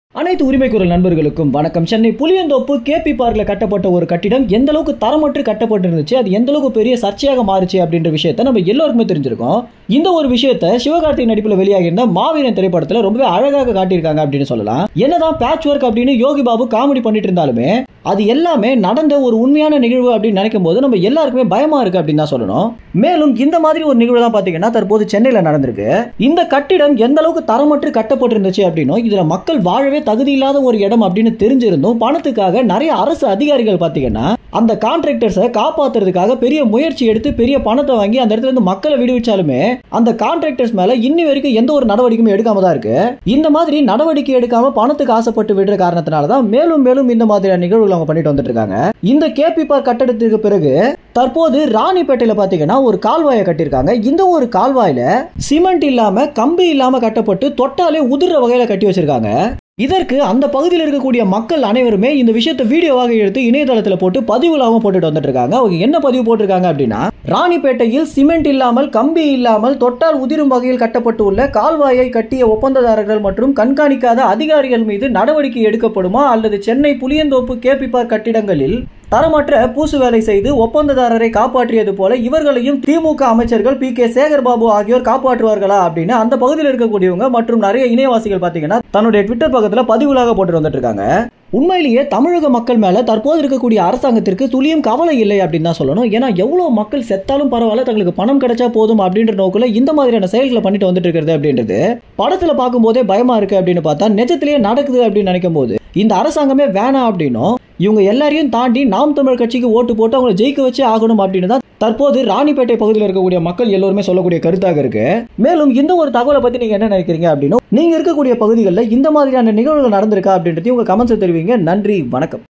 அனைத்து உரிமை குரல் நண்பர்களுக்கும் வணக்கம் சென்னை புளியந்தோப்பு கேபி பார்க்ல கட்டப்பட்ட ஒரு கட்டிடம் எந்த அளவுக்கு தரமற்று கட்டப்பட்டிருந்துச்சு அது எந்த அளவுக்கு பெரிய சர்ச்சையாக மாறுச்சு அப்படின்ற விஷயத்த நம்ம எல்லாருக்குமே தெரிஞ்சிருக்கோம் இந்த ஒரு விஷயத்த சிவகார்த்திகேயன் நடிப்பில் வெளியாகியிருந்த மாவீரன் திரைப்படத்துல ரொம்பவே அழகாக காட்டியிருக்காங்க அப்படின்னு சொல்லலாம் என்னதான் பேட்ச் ஒர்க் அப்படின்னு யோகி பாபு காமெடி பண்ணிட்டு இருந்தாலுமே அது எல்லாமே நடந்த ஒரு உண்மையான நிகழ்வு அப்படின்னு நினைக்கும் போது நம்ம எல்லாருக்குமே பயமா இருக்கு அப்படின்னு தான் சொல்லணும் மேலும் இந்த மாதிரி ஒரு நிகழ்வு தான் பாத்தீங்கன்னா தற்போது சென்னையில நடந்திருக்கு இந்த கட்டிடம் எந்த அளவுக்கு தரமற்று கட்டப்பட்டிருந்துச்சு அப்படின்னும் இதுல மக்கள் வாழவே தகுதி இல்லாத ஒரு இடம் அப்படின்னு தெரிஞ்சிருந்தும் பணத்துக்காக நிறைய அரசு அதிகாரிகள் பாத்தீங்கன்னா அந்த கான்ட்ராக்டர்ஸை காப்பாத்துறதுக்காக பெரிய முயற்சி எடுத்து பெரிய பணத்தை வாங்கி அந்த இடத்துல இருந்து மக்களை விடுவிச்சாலுமே அந்த கான்ட்ராக்டர்ஸ் மேல இன்னி வரைக்கும் எந்த ஒரு நடவடிக்கையும் எடுக்காம தான் இருக்கு இந்த மாதிரி நடவடிக்கை எடுக்காம பணத்துக்கு ஆசைப்பட்டு விடுற காரணத்தினால தான் மேலும் மேலும் இந்த மாதிரியான நிகழ்வுகள் அவங்க பண்ணிட்டு வந்துட்டு இருக்காங்க இந்த கேபி பார்க் கட்டடத்துக்கு பிறகு தற்போது ராணிப்பேட்டையில பாத்தீங்கன்னா ஒரு கால்வாயை கட்டியிருக்காங்க இந்த ஒரு கால்வாயில சிமெண்ட் இல்லாம கம்பி இல்லாம கட்டப்பட்டு தொட்டாலே உதிர்ற வகையில கட்டி வச்சிருக்காங்க இதற்கு அந்த பகுதியில் இருக்கக்கூடிய மக்கள் அனைவருமே இந்த விஷயத்தை வீடியோவாக எடுத்து இணையதளத்தில் போட்டு பதிவுலாம போட்டுட்டு வந்துட்டு இருக்காங்க அவங்க என்ன பதிவு போட்டிருக்காங்க அப்படின்னா ராணிப்பேட்டையில் சிமெண்ட் இல்லாமல் கம்பி இல்லாமல் தொட்டால் உதிரும் வகையில் கட்டப்பட்டு உள்ள கால்வாயை கட்டிய ஒப்பந்ததாரர்கள் மற்றும் கண்காணிக்காத அதிகாரிகள் மீது நடவடிக்கை எடுக்கப்படுமா அல்லது சென்னை புளியந்தோப்பு கேபி பார்க் கட்டிடங்களில் தரமற்ற பூசு வேலை செய்து ஒப்பந்ததாரரை காப்பாற்றியது போல இவர்களையும் திமுக அமைச்சர்கள் பி கே சேகர்பாபு ஆகியோர் காப்பாற்றுவார்களா அப்படின்னு அந்த பகுதியில் இருக்கக்கூடியவங்க மற்றும் நிறைய இணையவாசிகள் பாத்தீங்கன்னா தன்னுடைய ட்விட்டர் பக்கத்துல பதிவுலாக போட்டு வந்துட்டு இருக்காங்க உண்மையிலேயே தமிழக மக்கள் மேல தற்போது இருக்கக்கூடிய அரசாங்கத்திற்கு துளியும் கவலை இல்லை அப்படின்னு தான் சொல்லணும் ஏன்னா எவ்வளவு மக்கள் செத்தாலும் பரவாயில்ல தங்களுக்கு பணம் கிடைச்சா போதும் அப்படின்ற நோக்கில் இந்த மாதிரியான செயல்களை பண்ணிட்டு வந்துட்டு இருக்கிறது அப்படின்றது படத்துல பார்க்கும்போதே பயமா இருக்கு அப்படின்னு பார்த்தா நிஜத்திலேயே நடக்குது அப்படின்னு நினைக்கும் போது இந்த அரசாங்கமே வேணாம் அப்படின்னும் இவங்க எல்லாரையும் தாண்டி நாம் தமிழ் கட்சிக்கு ஓட்டு போட்டு அவங்களை ஜெயிக்க வச்சே ஆகணும் அப்படின்னு தான் தற்போது ராணிப்பேட்டை பகுதியில் இருக்கக்கூடிய மக்கள் எல்லோருமே சொல்லக்கூடிய கருத்தாக இருக்கு மேலும் இந்த ஒரு தகவலை பத்தி நீங்க என்ன நினைக்கிறீங்க அப்படின்னு நீங்க இருக்கக்கூடிய பகுதிகளில் இந்த மாதிரியான நிகழ்வுகள் நடந்திருக்கா அப்படின்றதையும் உங்க கமெண்ட்ஸ் தெரிவிங்க நன்றி வணக்கம்